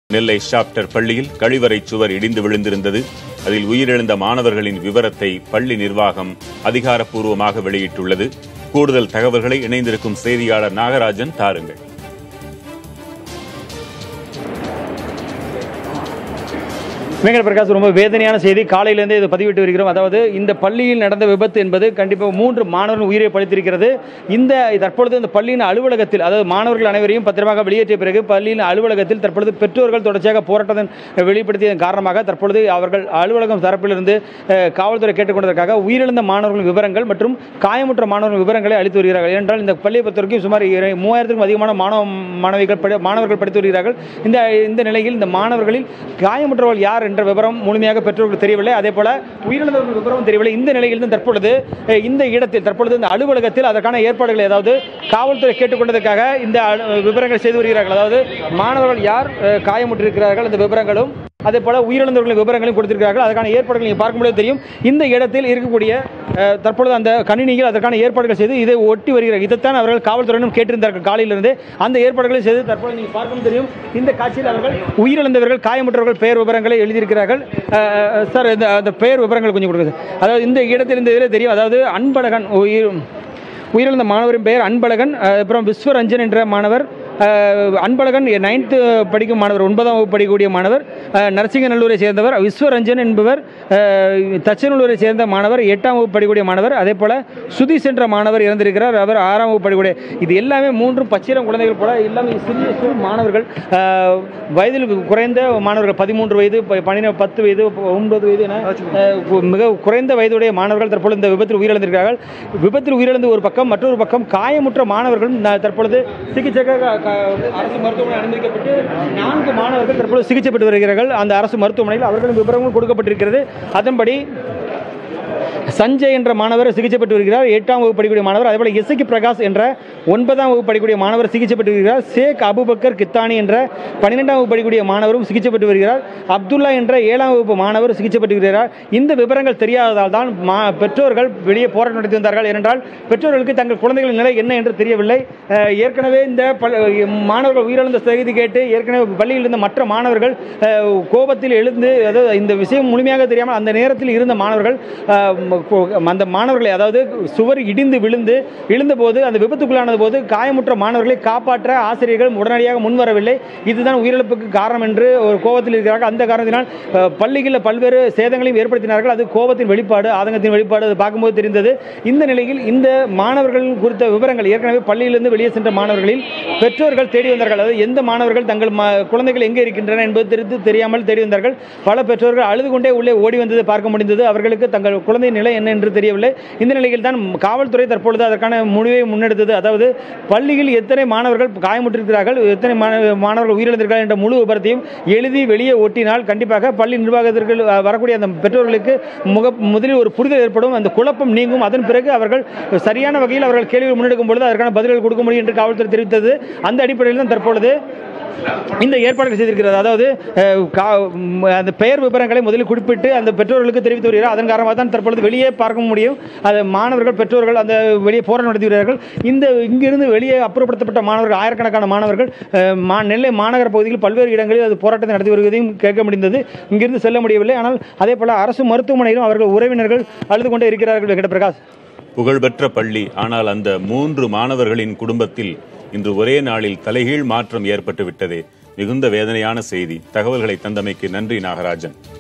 நெல்லை ஷாப்டர் பள்ளியில் கழிவறை சுவர் இடிந்து விழுந்திருந்தது அதில் உயிரிழந்த மாணவர்களின் விவரத்தை பள்ளி நிர்வாகம் அதிகாரப்பூர்வமாக வெளியிட்டுள்ளது கூடுதல் தகவல்களை இணைந்திருக்கும் செய்தியாளர் நாகராஜன் தாருங்கள் வெங்கட பிரகாஷ் ரொம்ப வேதனையான செய்தி காலையிலேருந்தே இது பதிவிட்டு வருகிறோம் அதாவது இந்த பள்ளியில் நடந்த விபத்து என்பது கண்டிப்பாக மூன்று மாணவர்கள் உயிரை பழித்திருக்கிறது இந்த தற்பொழுது இந்த பள்ளியின் அலுவலகத்தில் அதாவது மாணவர்கள் அனைவரையும் பத்திரமாக வெளியேற்றிய பிறகு பள்ளியின் அலுவலகத்தில் தற்பொழுது பெற்றோர்கள் தொடர்ச்சியாக போராட்டத்தின் வெளிப்படுத்தியதன் காரணமாக தற்பொழுது அவர்கள் அலுவலகம் தரப்பிலிருந்து அஹ், காவல்துறை கேட்டுக்கொண்டதற்காக உயிரிழந்த மாணவர்கள் விவரங்கள் மற்றும் காயமுற்ற மாணவர்கள் விவரங்களை அளித்து வருகிறார்கள் ஏனென்றால் இந்த பள்ளியை பொறுத்தவரைக்கும் சுமார் இர- மூவாயிரத்துக்கும் அதிகமான மாணவ மாணவிகள் படி- மாணவர்கள் படித்து வருகிறார்கள் இந்த இந்த நிலையில் இந்த மாணவர்களில் காயமுற்றவர்கள் யார் என்ற விவரம் முழுமையாக பெற்றோர்களுக்கு தெரியவில்லை அதே போல உயிரிழந்தவர்கள் விவரம் தெரியவில்லை இந்த நிலையில் தான் தற்பொழுது அஹ், இந்த இடத்தில் தற்பொழுது இந்த அலுவலகத்தில் அதற்கான ஏற்பாடுகள் ஏதாவது காவல்துறை கேட்டுக்கொண்டதற்காக இந்த அலு- விவரங்கள் செய்து வருகிறார்கள் அதாவது மாணவர்கள் யார் அஹ், காயமுற்றிருக்கிறார்கள் அந்த விவரங்களும் அதே போல உயிரிழந்தவர்களின் விவரங்களையும் கொடுத்திருக்கிறார்கள் அதற்கான ஏற்பாடுகள் நீங்கள் பார்க்கும்போது தெரியும் இந்த இடத்தில் இருக்கக்கூடிய அஹ், தற்பொழுது அந்த கணினிகள் அதற்கான ஏற்பாடுகள் செய்து இதை ஒட்டி வருகிறார்கள் இதைத்தான் அவர்கள் காவல்துறையிடம் கேட்டிருந்தார்கள் காலையிலிருந்து அந்த ஏற்பாடுகளை செய்து தற்பொழுது நீங்கள் பார்க்கும் தெரியும் இந்த காட்சியில் அவர்கள் உயிரிழந்தவர்கள் காயமுற்றவர்கள் பெயர் விவரங்களை எழுதியிருக்கிறார்கள் அஹ், அஹ், சார் இந்த அந்த பெயர் விவரங்கள் கொஞ்சம் கொடுங்க சார். அதாவது இந்த இடத்தில் இந்த இதில் தெரியும் அதாவது அன்பழகன் உயிர் உயிரிழந்த மாணவரின் பெயர் அன்பழகன் அஹ், அப்புறம் விஸ்வரஞ்சன் என்ற மாணவர் அஹ், அன்பழகன் நைன்த்து படிக்கும் மாணவர் ஒன்பதாம் வகுப்பு படிக்கக்கூடிய மாணவர் அஹ், நரசிங்கநல்லூரை சேர்ந்தவர் விஸ்வரஞ்சன் என்பவர் அஹ், தச்சநல்லூரை சேர்ந்த மாணவர் எட்டாம் வகுப்பு படிக்கக்கூடிய மாணவர் அதே போல சுதீஷ் என்ற மாணவர் இறந்திருக்கிறார் அவர் ஆறாம் வகுப்பு படிக்கக்கூடிய இது எல்லாமே மூன்றும் பச்சிரம் குழந்தைகள் போல எல்லாமே சிறிய சிறு மாணவர்கள் அஹ், வயதில் குறைந்த மாணவர்கள் பதிமூன்று வயது ப- பன்னிரெண்டு பத்து வயது ஒன்பது வயது என அஹ், கு- மிக குறைந்த வயதுடைய மாணவர்கள் தற்பொழுது இந்த விபத்தில் உயிரிழந்திருக்கிறார்கள் விபத்தில் உயிரிழந்த ஒரு பக்கம் மற்றொரு பக்கம் காயமுற்ற மாணவர்களும் ந- தற்பொழுது சிகிச்சைக்காக க- க- அரசு மருத்துவமனை அனுமதிக்கப்பட்டு நான்கு மாணவர்கள் தற்பொழுது சிகிச்சை பெற்று வருகிறார்கள் அந்த அரசு மருத்துவமனையில் அவர்களின் விவரங்கள் கொடுக்கப்பட்டிருக்கிறது அதன்படி சஞ்சய் என்ற மாணவர் சிகிச்சை பெற்று வருகிறார் எட்டாம் வகுப்பு படிக்கக்கூடிய மாணவர் அதேபோல இசக்கி பிரகாஷ் என்ற ஒன்பதாம் வகுப்பு படிக்கக்கூடிய மாணவர் சிகிச்சை பெற்று வருகிறார் ஷேக் அபுபக்கர் கித்தானி என்ற பன்னிரெண்டாம் வகுப்பு படிக்கக்கூடிய மாணவரும் சிகிச்சை பெற்று வருகிறார் அப்துல்லா என்ற ஏழாம் வகுப்பு மாணவர் சிகிச்சை பெற்று வருகிறார் இந்த விவரங்கள் தெரியாததால் தான் மா பெற்றோர்கள் வெளியே போராட்டம் நடத்தி வந்தார்கள் ஏனென்றால் பெற்றோர்களுக்கு தங்கள் குழந்தைகளின் நிலை என்ன என்று தெரியவில்லை அஹ், ஏற்கனவே இந்த பல்- மாணவர்கள் உயிரிழந்த செய்தி கேட்டு ஏற்கனவே பள்ளியில் இருந்த மற்ற மாணவர்கள் அஹ், கோபத்தில் எழுந்து அதாவது இந்த விஷயம் முழுமையாக தெரியாமல் அந்த நேரத்தில் இருந்த மாணவர்கள் அஹ், ம- கொ- அந்த மாணவர்களை அதாவது சுவர் இடிந்து விழுந்து விழுந்தபோது அந்த விபத்துக்குள்ளானது போது காயமுற்ற மாணவர்களை காப்பாற்ற ஆசிரியர்கள் உடனடியாக முன்வரவில்லை இதுதான் உயிரிழப்புக்கு காரணம் என்று ஒரு கோபத்தில் இருக்கிறார்கள் அந்த காரணத்தினால் அஹ், பள்ளிகளில் பல்வேறு சேதங்களையும் ஏற்படுத்தினார்கள் அது கோபத்தின் வெளிப்பாடு ஆதங்கத்தின் வெளிப்பாடு அது பார்க்கும்போது தெரிந்தது இந்த நிலையில் இந்த மாணவர்கள் குறித்த விவரங்கள் ஏற்கனவே பள்ளியிலிருந்து வெளியே சென்ற மாணவர்களில் பெற்றோர்கள் தேடி வந்தார்கள் அதாவது எந்த மாணவர்கள் தங்கள் ம- குழந்தைகள் எங்கே இருக்கின்றன என்பது தெரிந்து தெரியாமல் தேடி வந்தார்கள் பல பெற்றோர்கள் அழுது கொண்டே உள்ளே ஓடி வந்ததை பார்க்க முடிந்தது அவர்களுக்கு தங்கள் குழந்தை நிலை என்ன என்று தெரியவில்லை இந்த நிலையில் தான் காவல்துறை தற்பொழுது அதற்கான முடிவை முன்னெடுத்தது அதாவது பள்ளியில் எத்தனை மாணவர்கள் காயமுற்றிருக்கிறார்கள் எத்தனை மாணவ- மாணவர்கள் உயிரிழந்திருக்கிறார்கள் என்ற முழு விபரத்தையும் எழுதி வெளியே ஒட்டினால் கண்டிப்பாக பள்ளி நிர்வாகத்திற்கு அஹ், வரக்கூடிய அந்த பெற்றோர்களுக்கு முக முதலில் ஒரு புரிதல் ஏற்படும் அந்த குழப்பம் நீங்கும் அதன் பிறகு அவர்கள் சரியான வகையில் அவர்கள் கேள்விகள் முன்னெடுக்கும் பொழுது அதற்கான பதில்கள் கொடுக்க முடியும் என்று காவல்துறை தெரிவித்தது அந்த அடிப்படையில் தான் தற்பொழுது இந்த ஏற்பாடுகள் செய்திருக்கிறது அதாவது அஹ், கா- ம், அந்த பெயர் விவரங்களை முதலில் குறிப்பிட்டு அந்த பெற்றோர்களுக்கு தெரிவித்து வருகிறார் அதன் காரணமாக தான் தற்பொழுது வெளியே பார்க்க முடியும் அது மாணவர்கள் பெற்றோர்கள் அந்த வெளியே போராட்டம் நடத்தி வருகிறார்கள் இந்த இங்கிருந்து வெளியே அப்புறப்படுத்தப்பட்ட மாணவர்கள் ஆயிரக்கணக்கான மாணவர்கள் அஹ், மா நெல்லை மாநகர பகுதியில் பல்வேறு இடங்களில் அது போராட்டத்தை நடத்தி வருவதையும் கேட்க முடிந்தது இங்கிருந்து செல்ல முடியவில்லை ஆனால் அதே போல அரசு மருத்துவமனையிலும் அவர்கள் உறவினர்கள் அழுது கொண்டே இருக்கிறார்கள் வெங்கட பிரகாஷ் புகழ்பெற்ற பள்ளி ஆனால் அந்த மூன்று மாணவர்களின் குடும்பத்தில் இன்று ஒரே நாளில் தலைகீழ் மாற்றம் ஏற்பட்டு விட்டதே மிகுந்த வேதனையான செய்தி தகவல்களை தந்தமைக்கு நன்றி நாகராஜன்